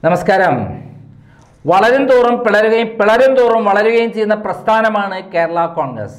നമസ്കാരം വളരും തോറും പിളരുകയും പിളരും തോറും വളരുകയും ചെയ്യുന്ന പ്രസ്ഥാനമാണ് കേരള കോൺഗ്രസ്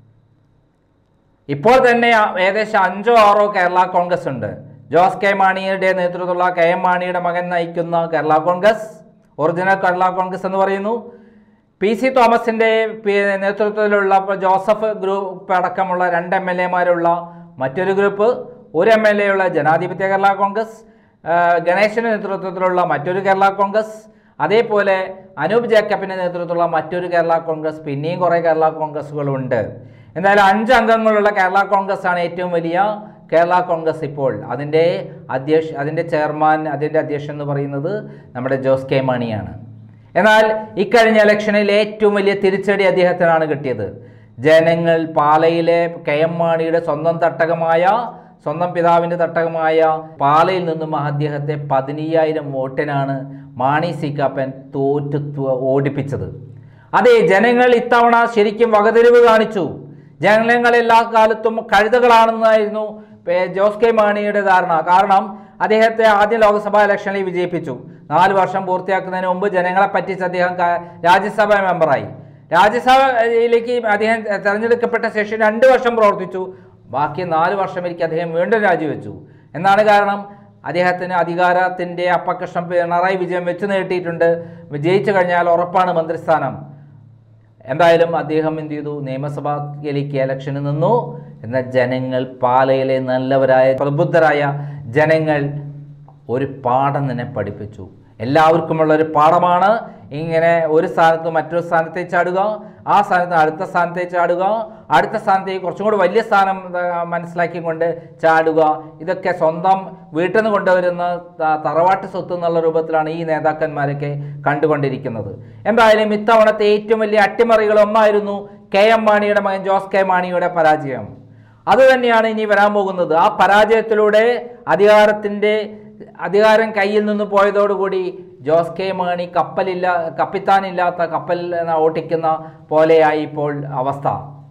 ഇപ്പോൾ തന്നെ ആ- ഏകദേശം അഞ്ചോ ആറോ കേരള കോൺഗ്രസ് ഉണ്ട് ജോസ് കെ മാണിയുടെ നേതൃത്വത്തിലുള്ള കെ എം മാണിയുടെ മകൻ നയിക്കുന്ന കേരള കോൺഗ്രസ് ഒറിജിനൽ കേരള കോൺഗ്രസ് എന്ന് പറയുന്നു പി സി തോമസിൻ്റെ പി- നേതൃത്വത്തിലുള്ള ഇപ്പോൾ ജോസഫ് ഗ്രൂപ്പ് അടക്കമുള്ള രണ്ട് എം എൽ എമാരുള്ള മറ്റൊരു ഗ്രൂപ്പ് ഒരു എം എൽ എ ഉള്ള ജനാധിപത്യ കേരള കോൺഗ്രസ് ആ, ഗണേശൻ്റെ നേതൃത്വത്തിലുള്ള മറ്റൊരു കേരള കോൺഗ്രസ് അതേപോലെ അനൂപ് ജേക്കബിൻ്റെ നേതൃത്വത്തിലുള്ള മറ്റൊരു കേരള കോൺഗ്രസ് പിന്നെയും കുറേ കേരള കോൺഗ്രസ്സുകളുണ്ട് എന്തായാലും അഞ്ച് അംഗങ്ങളുള്ള കേരള കോൺഗ്രസ് ആണ് ഏറ്റവും വലിയ കേരള കോൺഗ്രസ് ഇപ്പോൾ അതിൻ്റെ അധ്യക്ഷ അതിൻ്റെ ചെയർമാൻ അതിൻ്റെ അധ്യക്ഷൻ എന്ന് പറയുന്നത് നമ്മുടെ ജോസ് കെ മാണിയാണ് എന്നാൽ ഇക്കഴിഞ്ഞ ഇലക്ഷനിൽ ഏറ്റവും വലിയ തിരിച്ചടി അദ്ദേഹത്തിനാണ് കിട്ടിയത് ജനങ്ങൾ പാലയിലെ കെ എം മാണിയുടെ സ്വന്തം തട്ടകമായ സ്വന്തം പിതാവിൻ്റെ തട്ടകമായ പാലയിൽ നിന്നും അദ്ദേഹത്തെ പതിനയ്യായിരം വോട്ടിനാണ് മാണി സി കാപ്പൻ തോറ്റു തു- ഓടിപ്പിച്ചത് അതെ ജനങ്ങൾ ഇത്തവണ ശരിക്കും വകതിരിവ് കാണിച്ചു ജനങ്ങൾ എല്ലാ കാലത്തും കഴുതകളാണെന്നായിരുന്നു പേ- ജോസ് കെ മാണിയുടെ ധാരണ കാരണം അദ്ദേഹത്തെ ആദ്യ ലോക്സഭാ ഇലക്ഷനിൽ വിജയിപ്പിച്ചു നാല് വർഷം പൂർത്തിയാക്കുന്നതിന് മുമ്പ് ജനങ്ങളെ പറ്റിച്ച് അദ്ദേഹം ക- രാജ്യസഭാ മെമ്പറായി രാജ്യസഭയിലേക്ക് അദ്ദേഹം തെരഞ്ഞെടുക്കപ്പെട്ട ശേഷം രണ്ട് വർഷം പ്രവർത്തിച്ചു ബാക്കി നാല് വർഷമേക്ക് അദ്ദേഹം വീണ്ടും രാജിവെച്ചു എന്നാണ് കാരണം അദ്ദേഹത്തിന് അധികാരത്തിൻ്റെ അപ്പകഷ്ണം പിണറായി വിജയം വെച്ച് നീട്ടിയിട്ടുണ്ട് വിജയിച്ചു കഴിഞ്ഞാൽ ഉറപ്പാണ് മന്ത്രിസ്ഥാനം എന്തായാലും അദ്ദേഹം എന്ത് ചെയ്തു നിയമസഭയിലേക്ക് ഇലക്ഷന് നിന്നു എന്നാൽ ജനങ്ങൾ പാലയിലെ നല്ലവരായ പ്രബുദ്ധരായ ജനങ്ങൾ ഒരു പാഠം തന്നെ പഠിപ്പിച്ചു എല്ലാവർക്കുമുള്ള ഒരു പാഠമാണ് ഇങ്ങനെ ഒരു സ്ഥാനത്ത് മറ്റൊരു സ്ഥാനത്തേക്ക് ചാടുക ആ സ്ഥാനത്ത് അടുത്ത സ്ഥാനത്തേക്ക് ചാടുക അടുത്ത സ്ഥാനത്തേക്ക് കുറച്ചും കൂടി വലിയ സ്ഥാനം ആ, മനസ്സിലാക്കിക്കൊണ്ട് ചാടുക ഇതൊക്കെ സ്വന്തം വീട്ടിൽ നിന്ന് കൊണ്ടുവരുന്ന ത- തറവാട്ട് സ്വത്ത് എന്നുള്ള രൂപത്തിലാണ് ഈ നേതാക്കന്മാരൊക്കെ കണ്ടുകൊണ്ടിരിക്കുന്നത് എന്തായാലും ഇത്തവണത്തെ ഏറ്റവും വലിയ അട്ടിമറികൾ ഒന്നായിരുന്നു കെ എം മാണിയുടെ മകൻ ജോസ് കെ മാണിയുടെ പരാജയം അത് തന്നെയാണ് ഇനി വരാൻ പോകുന്നത് ആ പരാജയത്തിലൂടെ അധികാരത്തിൻ്റെ അധികാരം കയ്യിൽ നിന്ന് പോയതോടുകൂടി ജോസ് കെ മാണി കപ്പലില്ല കപ്പിത്താനില്ലാത്ത കപ്പൽ ഓട്ടിക്കുന്ന പോലെയായി ഇപ്പോൾ അവസ്ഥ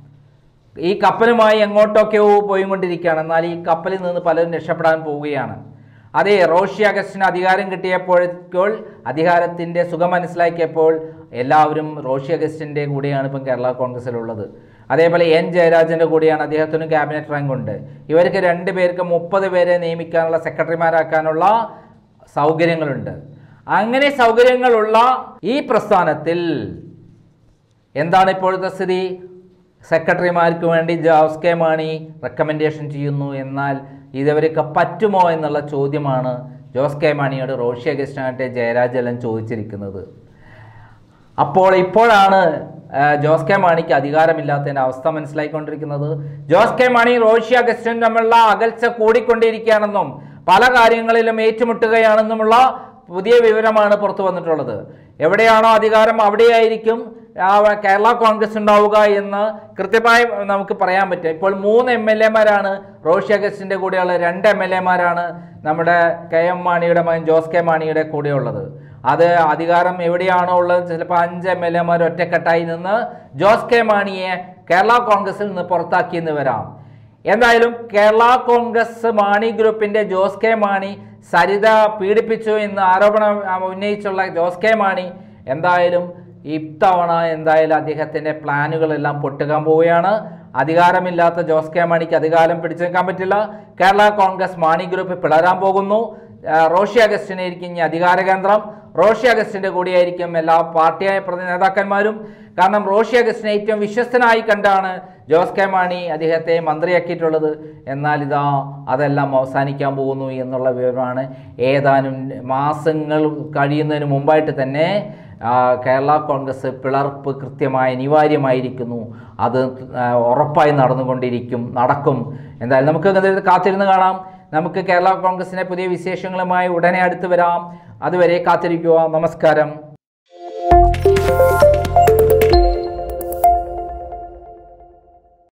ഈ കപ്പലുമായി എങ്ങോട്ടൊക്കെയോ പോയിക്കൊണ്ടിരിക്കുകയാണ് എന്നാൽ ഈ കപ്പലിൽ നിന്ന് പലരും രക്ഷപ്പെടാൻ പോവുകയാണ് അതെ റോഷി അഗസ്റ്റിന് അധികാരം കിട്ടിയപ്പോൾ അധികാരത്തിൻ്റെ സുഖം മനസ്സിലാക്കിയപ്പോൾ എല്ലാവരും റോഷി അഗസ്റ്റിൻ്റെ കൂടെയാണ് ഇപ്പം കേരള കോൺഗ്രസ്സിലുള്ളത് അതേപോലെ എൻ ജയരാജൻ്റെ കൂടെയാണ് അദ്ദേഹത്തിന് ക്യാബിനറ്റ് റാങ്ക് ഉണ്ട് ഇവർക്ക് രണ്ട് പേർക്ക് മുപ്പത് പേരെ നിയമിക്കാനുള്ള സെക്രട്ടറിമാരാക്കാനുള്ള സൗകര്യങ്ങളുണ്ട് അങ്ങനെ സൗകര്യങ്ങളുള്ള ഈ പ്രസ്ഥാനത്തിൽ എന്താണ് ഇപ്പോഴത്തെ സ്ഥിതി സെക്രട്ടറിമാർക്ക് വേണ്ടി ജോസ് കെ മാണി റെക്കമെൻഡേഷൻ ചെയ്യുന്നു എന്നാൽ ഇതവരൊക്കെ പറ്റുമോ എന്നുള്ള ചോദ്യമാണ് ജോസ് കെ മാണിയോട് റോഷി അഗസ്റ്റിനായിട്ട് ജയരാജ് എല്ലാം ചോദിച്ചിരിക്കുന്നത് അപ്പോൾ ഇപ്പോഴാണ് ആ, ജോസ് കെ മാണിക്ക് അധികാരമില്ലാത്തതിൻ്റെ അവസ്ഥ മനസ്സിലായിക്കൊണ്ടിരിക്കുന്നത് ജോസ് കെ മാണി റോഷി അഗസ്റ്റിൻ തമ്മിലുള്ള അകൽച്ച കൂടിക്കൊണ്ടിരിക്കുകയാണെന്നും പല കാര്യങ്ങളിലും ഏറ്റുമുട്ടുകയാണെന്നുമുള്ള പുതിയ വിവരമാണ് പുറത്തു വന്നിട്ടുള്ളത് എവിടെയാണോ അധികാരം അവിടെയായിരിക്കും ആ കേരള കോൺഗ്രസ് ഉണ്ടാവുക എന്ന് കൃത്യമായി നമുക്ക് പറയാൻ പറ്റും ഇപ്പോൾ മൂന്ന് എം എൽ എമാരാണ് റോഷി അഗസ്റ്റിൻ്റെ കൂടെയുള്ള രണ്ട് എം എൽ എമാരാണ് നമ്മുടെ കെ എം മാണിയുടെ മകൻ ജോസ് കെ മാണിയുടെ കൂടെയുള്ളത് അത് അധികാരം എവിടെയാണോ ഉള്ളത് ചിലപ്പോൾ അഞ്ച് എം എൽ എമാർ ഒറ്റക്കെട്ടായി നിന്ന് ജോസ് കെ മാണിയെ കേരള കോൺഗ്രസിൽ നിന്ന് പുറത്താക്കിയെന്ന് വരാം എന്തായാലും കേരള കോൺഗ്രസ് മാണി ഗ്രൂപ്പിന്റെ ജോസ് കെ മാണി സരിത പീഡിപ്പിച്ചു എന്ന് ആരോപണം ആ, ഉന്നയിച്ചുള്ള ജോസ് കെ മാണി എന്തായാലും ഇത്തവണ എന്തായാലും അദ്ദേഹത്തിൻ്റെ പ്ലാനുകളെല്ലാം പൊട്ടുകാൻ പോവുകയാണ് അധികാരമില്ലാത്ത ജോസ് കെ മാണിക്ക് അധികാരം പിടിച്ചു നിൽക്കാൻ പറ്റില്ല കേരള കോൺഗ്രസ് മാണി ഗ്രൂപ്പ് പിളരാൻ പോകുന്നു ആ, റോഷി അഗസ്റ്റിനായിരിക്കും ഇനി അധികാര കേന്ദ്രം റോഷി അഗസ്റ്റിൻ്റെ കൂടിയായിരിക്കും എല്ലാ പാർട്ടിയായ പ്രതി നേതാക്കന്മാരും കാരണം റോഷി അഗസ്റ്റിനെ ഏറ്റവും വിശ്വസ്തനായി കണ്ടാണ് ജോസ് കെ മാണി അദ്ദേഹത്തെ മന്ത്രിയാക്കിയിട്ടുള്ളത് എന്നാൽ ഇതാ അതെല്ലാം അവസാനിക്കാൻ പോകുന്നു എന്നുള്ള വിവരമാണ് ഏതാനും മാസങ്ങൾ കഴിയുന്നതിന് മുമ്പായിട്ട് തന്നെ ആ, കേരള കോൺഗ്രസ് പിളർപ്പ് കൃത്യമായി അനിവാര്യമായിരിക്കുന്നു അത് ആ, ഉറപ്പായി നടന്നുകൊണ്ടിരിക്കും നടക്കും എന്തായാലും നമുക്ക് ഇത് കാത്തിരുന്ന് കാണാം നമുക്ക് കേരള കോൺഗ്രസിൻ്റെ പുതിയ വിശേഷങ്ങളുമായി ഉടനെ അടുത്ത് വരാം അതുവരെ കാത്തിരിക്കുക നമസ്കാരം